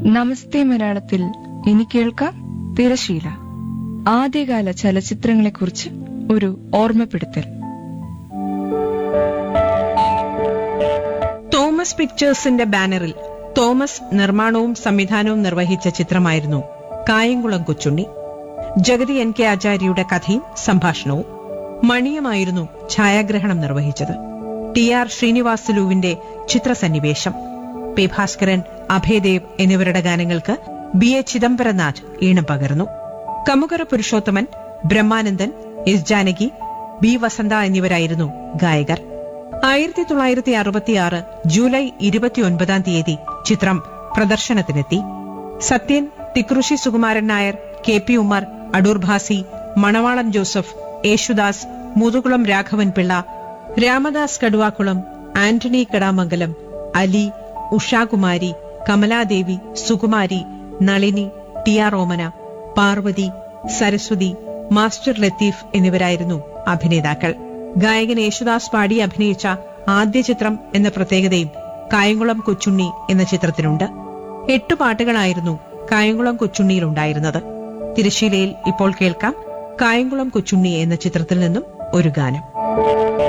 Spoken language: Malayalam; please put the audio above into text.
നമസ്തേ മലയാളത്തിൽ ഇനി കേൾക്കാം തിരശീല ആദ്യകാല ചലച്ചിത്രങ്ങളെക്കുറിച്ച് ഒരു ഓർമ്മപ്പെടുത്തൽ തോമസ് പിക്ചേഴ്സിന്റെ ബാനറിൽ തോമസ് നിർമ്മാണവും സംവിധാനവും നിർവഹിച്ച ചിത്രമായിരുന്നു കായംകുളം കൊച്ചുണ്ണി ജഗതി എൻ കെ ആചാര്യയുടെ കഥയും സംഭാഷണവും മണിയമായിരുന്നു ഛായാഗ്രഹണം നിർവഹിച്ചത് ടി ആർ ശ്രീനിവാസുലുവിന്റെ ചിത്രസന്നിവേശം പി ഭാസ്കരൻ അഭയദേവ് എന്നിവരുടെ ഗാനങ്ങൾക്ക് ബി എ ചിദംബരനാഥ് ഈണം പകർന്നു കമുകര പുരുഷോത്തമൻ ബ്രഹ്മാനന്ദൻ എസ് ജാനകി ബി വസന്ത എന്നിവരായിരുന്നു ഗായകർ ആയിരത്തി തൊള്ളായിരത്തി അറുപത്തിയാറ് ജൂലൈ ഇരുപത്തിയൊൻപതാം തീയതി ചിത്രം പ്രദർശനത്തിനെത്തി Sathyan Thikkurissy Sukumaran Nair K P Ummer Adoor Bhasi Manavalan Joseph Yesudas Muthukulam Raghavan Pillai Ramadas Kaduvakulam Antony Kadamangalam Ali Ushakumari Kamaladevi Sukumari Nalini T R Omana Parvathi Saraswathi master Latheef എന്നിവരായിരുന്നു അഭിനേതാക്കൾ ഗായകൻ യേശുദാസ് പാടി അഭിനയിച്ച ആദ്യ ചിത്രം എന്ന പ്രത്യേകതയും കായംകുളം കൊച്ചുണ്ണി എന്ന ചിത്രത്തിനുണ്ട് എട്ട് പാട്ടുകളായിരുന്നു കായംകുളം കൊച്ചുണ്ണിയിലുണ്ടായിരുന്നത് തിരശ്ശീലയിൽ ഇപ്പോൾ കേൾക്കാം കായംകുളം കൊച്ചുണ്ണി എന്ന ചിത്രത്തിൽ നിന്നും ഒരു ഗാനം